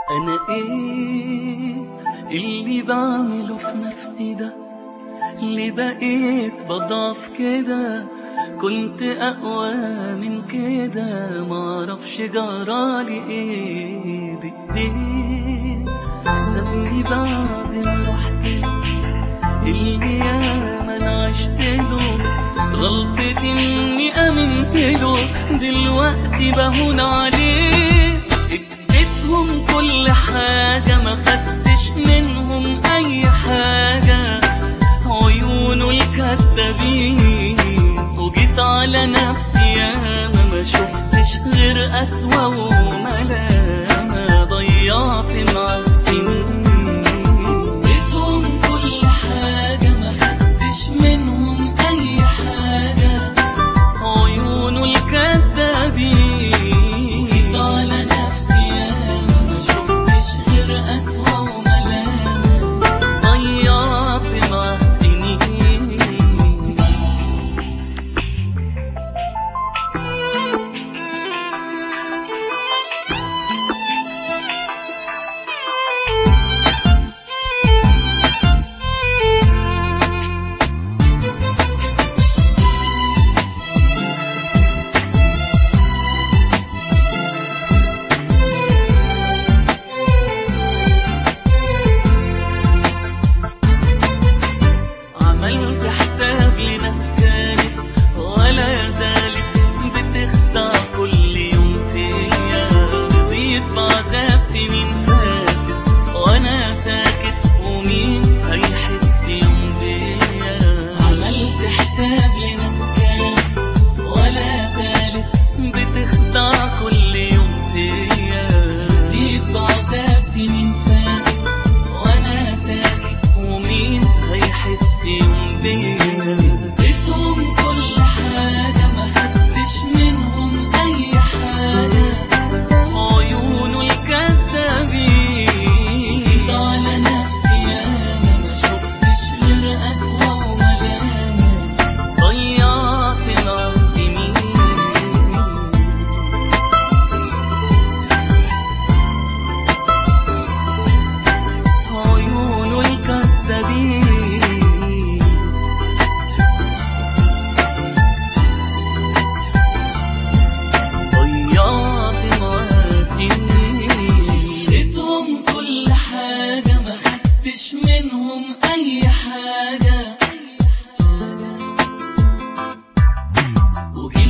أنا إيه اللي بعمله في نفسي ده اللي بقيت بضعف كده كنت أقوى من كده معرفش جرالي إيه بإيديه سابني بعد ما رحت له اللي ياما أنا عشت له غلطتي إني آمنت له دلوقتي بهون عليه اديتهم كل حاجة ما خدتش منهم أي حاجة عيونه الكدابين وجيت على نفسي ياما ما شفتش غير أسوأ وملامة ضيعت مع سنين اديتهم كل حاجة ما خدتش منهم أي حاجة عيونه الكدابين وجيت على نفسي ياما ما شفتش غير أسوأ وملامة ضيعت مع سنين عملت حساب لناس كانت ولا زالت بتخدع كل يوم فيا رضيت بعذاب سنين فاتت وانا ساكت ومين هيحس يوم بيا عملت حساب لناس كانت ولا زالت بتخدع كل يوم فيا رضيت بعذاب سنين فاتت وانا ساكت ومين هيحس يوم بيا اديتهم كل حاجة ما خدتش منهم أي حاجة عيونه الكدابين جيت على نفسي ياما ما شفتش غير أسوأ وملامة ضيعت مع سنين عيونه الكدابين ضيعت مع سنين اديتهم كل حاجة ما خدتش منهم أي حاجة وجيت